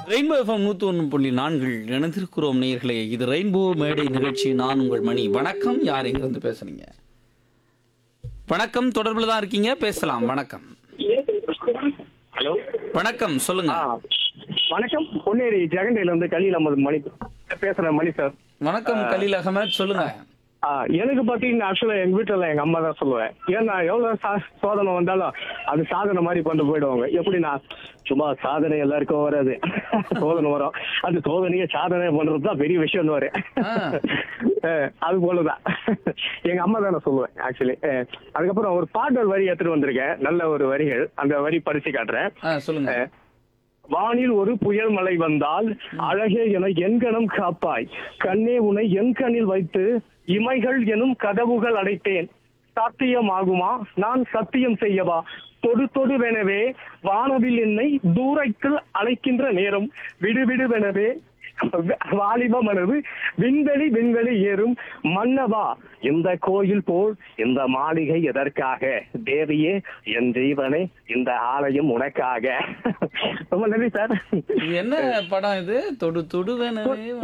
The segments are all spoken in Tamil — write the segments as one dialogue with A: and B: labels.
A: ரெயின்போ எஃப்எம் நூத்தி ஒன்று புள்ளி நான்கில் இணைந்திருக்கிறோம் நேயர்களே இது ரெயின்போ மேடை நிகழ்ச்சி நான் உங்கள் மணி வணக்கம் யார் எங்கிருந்து பேசுறீங்க வணக்கம் தொடர்பில் தான் இருக்கீங்க பேசலாம் வணக்கம்
B: ஹலோ
A: வணக்கம் சொல்லுங்க
B: ஆ வணக்கம் பொன்னேரி ஜெகண்டையில இருந்து கலியில் அமது மணி பேசுறேன் மணி சார்
A: வணக்கம் கலீல் அகமத் சொல்லுங்க
B: ஆ எனக்கு பாத்தீங்கன்னா ஆக்சுவலா எங்க வீட்டுல எங்க அம்மா தான் சொல்லுவேன் ஏன்னா எவ்வளவு சா- சோதனை வந்தாலும் அது சாதனை மாதிரி கொண்டு போயிடுவாங்க எப்படின்னா சும்மா சாதனை எல்லாருக்கும் வராது சோதனை வரும் அந்த சோதனையை சாதனை பண்றது தான் பெரிய விஷயம் வரும்
A: ஆ.
B: அது போலதான் எங்க அம்மா தான் நான் சொல்லுவேன் ஆக்சுவலி அதுக்கப்புறம் ஒரு பாடல் வரி எடுத்துட்டு வந்திருக்கேன் நல்ல ஒரு வரிகள் அந்த வரி படிச்சு காட்டுறேன்
A: ஆ சொல்லுங்க
B: வானில் ஒரு புயல் மழை வந்தால் அழகே என என்கணம் காப்பாய் கண்ணே உனை என் கண்ணில் வைத்து இமைகள் எனும் கதவுகள் அடைத்தேன் சாத்தியமாகுமா நான் சத்தியம் செய்யவா தொடு தொடுவெனவே வானவில் என்னை தூரத்தில் அழைக்கின்ற நேரம் விடுவிடுவெனவே வாலிப மனது விண்வெளி விண்வெளி ஏறும் மன்னவா இந்த கோயில் போல் இந்த மாளிகை எதற்காக தேவியே என் ஜீவனே இந்த ஆலயம் உனக்காக ரொம்ப நன்றி சார்
A: இது என்ன படம் இது தொடு தொடுவேனே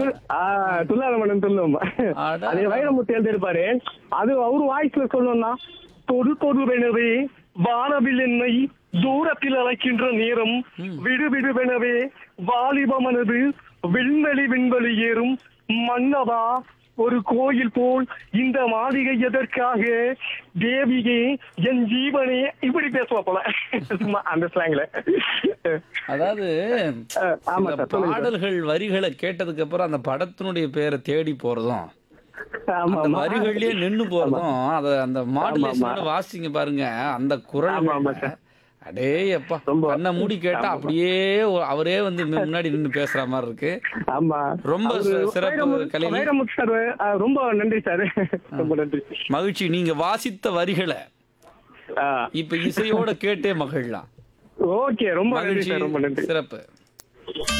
B: துல்லாத மன்னன் துல்லும்
A: அட.
B: அதே வைரமுத்து எழுதியிருப்பாரு அது அவரு வாய்ஸ்ல சொல்லணும்னா தொடு தொடுவெனவே வானவில் என்னை தூரத்தில் அழைக்கின்ற நேரம் விடு விடுவெனவே வாலிபமனது விண்வெளி விண்வெளி ஏறும் மன்னவா ஒரு கோயில் போல் இந்த மாளிகை எதற்காக தேவியே என் ஜீவனே இப்படி பேசுவா போல சும்மா அந்த ஸ்லாங்ல
A: அதாவது
B: ஆமா
A: இந்த
B: சார் சொல்லுங்க சார்.
A: பாடல்கள் வரிகளை கேட்டதுக்கு அப்புறம் அந்த படத்தினுடைய பேரை தேடி போறதும்
B: ஆமா
A: அந்த
B: ஆமா
A: வரிகள்லயே நின்னு போறதும் அத அந்த மாடுலேஷனோட வாசிங்க பாருங்க அந்த குரல்
B: ஆமா, ஆமா சார்.
A: அடே அப்பா
B: ரொம்ப-
A: கண்ணை மூடி கேட்டா அப்படியே ஒ- அவரே வந்து முன்னாடி நின்னு பேசுற மாதிரி இருக்கு
B: ஆமா
A: ரொம்ப
B: அவரு
A: சி- சிறப்பு
B: வைரமுத்து-
A: கலைஞர்.
B: வைரமுத்து சார் ஆ, ரொம்ப நன்றி சார் ரொம்ப நன்றி
A: மகிழ்ச்சி நீங்க வாசித்த வரிகளை
B: ஆ,
A: இப்ப இசையோட கேட்டே மகிழலாம்
B: ஓகே ரொம்ப நன்றி
A: மகிழ்ச்சி
B: சார் ரொம்ப நன்றி
A: சிறப்பு